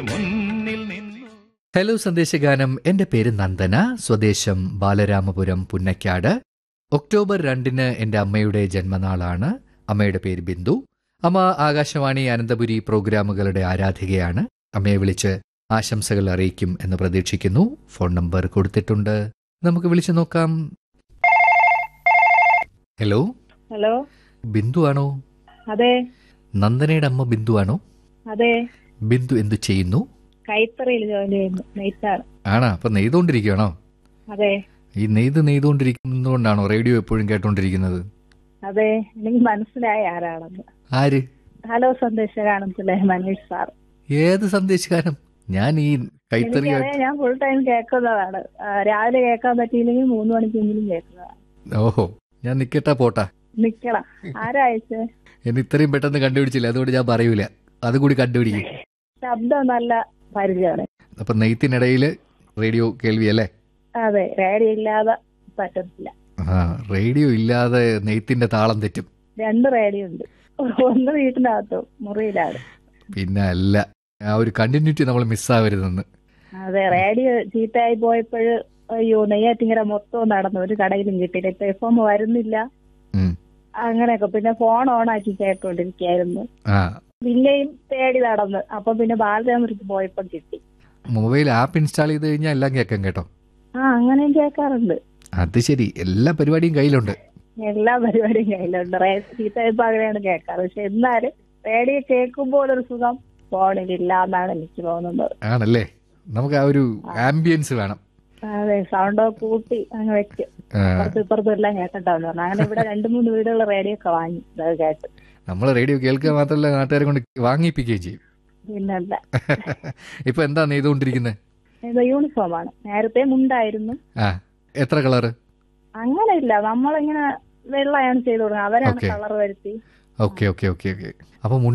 മുന്നിൽ നിന്നു ഹലോ സന്ദേശഗാനം എന്റെ പേര് നന്ദന സ്വദേശം ബാലരാമപുരം പുന്നക്കാട് ഒക്ടോബർ രണ്ടിന് എന്റെ അമ്മയുടെ ജന്മനാളാണ് അമ്മയുടെ പേര് ബിന്ദു അമ്മ ആകാശവാണി അനന്തപുരി പ്രോഗ്രാമുകളുടെ ആരാധികയാണ് അമ്മയെ വിളിച്ച് ആശംസകൾ അറിയിക്കും എന്ന് പ്രതീക്ഷിക്കുന്നു ഫോൺ നമ്പർ കൊടുത്തിട്ടുണ്ട് നമുക്ക് വിളിച്ചു നോക്കാം ഹലോ ഹലോ ബിന്ദു ആണോ അതെ നന്ദനയുടെ അമ്മ ബിന്ദു ആണോ അതെ ബിന്ദു എന്തു ചെയ്യുന്നു കൈത്തറിയിൽ ജോലി ചെയ്യുന്നു നെയ്ത്താണ് ആണോ അപ്പൊ നെയ്തുകൊണ്ടിരിക്കുകയാണോ അതെ ഈ നെയ്ത് നെയ്തുകൊണ്ടിരിക്കുന്നതുകൊണ്ടാണോ റേഡിയോ എപ്പോഴും കേട്ടോണ്ടിരിക്കുന്നത് അതെ എനിക്ക് മനസ്സിലായ ആരാണെന്ന് ആര് ഹലോ സന്ദേശകാണത്തിലെ മനീഷ് സാർ ഏത് സന്ദേശകാരം ഞാൻ ഈ കൈത്തറി എനിക്കറിയാം ഞാൻ ഫുൾ ടൈം കേൾക്കുന്നതാണ് ആ, രാവിലെ കേൾക്കാൻ പറ്റിയില്ലെങ്കിൽ മൂന്ന് മണിക്കെങ്കിലും കേൾക്കുന്നതാണ് ഓഹോ ഞാൻ നിക്കട്ടാ പോട്ടാ നിക്കണം ആരാഴ്ച എന്നെ ഇത്രയും പെട്ടെന്ന് കണ്ടുപിടിച്ചില്ല അതുകൊണ്ട് ഞാൻ പറയൂല അതുകൂടി കണ്ടുപിടിക്കും ശബ്ദം നല്ല പരിചയമാണ് അപ്പൊ നെയ്ത്തിനിടയിൽ റേഡിയോ കേൾവി അല്ലേ അതെ റേഡിയോ ഇല്ലാതെ പറ്റത്തില്ല ആ റേഡിയോ ഇല്ലാതെ നെയ്ത്തിന്റെ താളം തെറ്റും രണ്ട് റേഡിയോ ഉണ്ട് ഒന്ന് വീട്ടിനകത്തും മുറിയിലാണ് പിന്നെ അല്ല ആ ഒരു കണ്ടിന്യൂറ്റി നമ്മൾ മിസ്സാവരുതെന്ന് അതെ റേഡിയോ ചീത്തയായി പോയപ്പോൾ അയ്യോ നെയ്യാറ്റിങ്ങര മൊത്തം നടന്നു ഒരു കടയിലും കിട്ടിയില്ല ഇപ്പൊ എഫ് എം വരുന്നില്ല ഉം. അങ്ങനെയൊക്കെ പിന്നെ ഫോൺ ഓൺ ആക്കി കേട്ടോണ്ടിരിക്കായിരുന്നു ആ പിന്നെയും തേടി നടന്ന് അപ്പൊ പിന്നെ ബാലരാമപുരത്ത് പോയപ്പോ കിട്ടി മൊബൈൽ ആപ്പ് ഇൻസ്റ്റാൾ ചെയ്ത് കഴിഞ്ഞാൽ എല്ലാം കേൾക്കാം കേട്ടോ ആ അങ്ങനെയും കേൾക്കാറുണ്ട് അത് ശരി എല്ലാ പരിപാടിയും കയ്യിലുണ്ട് എല്ലാ പരിപാടിയും കയ്യിലുണ്ട് റേ- ചീത്തയപ്പോ അങ്ങനെയാണ് കേൾക്കാറ് പക്ഷെ എന്നാലും റേഡിയോ കേൾക്കുമ്പോൾ ഒരു സുഖം ഫോണിലില്ല എന്നാണ് എനിക്ക് തോന്നുന്നത് ആണല്ലേ നമുക്ക് ആ ഒരു ആംബിയൻസ് വേണം അതെ സൗണ്ട് കൂട്ടി അങ്ങ് വെക്കും ആ, അപ്പുറത്തും ഇപ്പുറത്തും എല്ലാം കേട്ടിട്ടാന്ന് പറഞ്ഞു അങ്ങനെ ഇവിടെ രണ്ടു മൂന്ന് വീടുകളിൽ റേഡിയോ ഒക്കെ വാങ്ങി അത് കേട്ട് നമ്മൾ റേഡിയോ കേൾക്കുക മാത്രമല്ല നാട്ടുകാരെ കൊണ്ട് വാങ്ങിപ്പിക്കുകയും ചെയ്യും പിന്നെന്താ ഇപ്പൊ എന്താ നെയ്തുകൊണ്ടിരിക്കുന്നത് ഇത് യൂണിഫോം ആണ് നേരത്തെ മുണ്ടായിരുന്നു ആ എത്ര കളറ് അങ്ങനെ ഇല്ല നമ്മളിങ്ങനെ വെള്ളയാണ് ചെയ്തു കൊടുക്കുന്നത് അവരാണ് Okay. കളർ വരുത്തി ഓക്കെ ഓക്കെ ഓക്കെ ഓക്കെ അപ്പൊ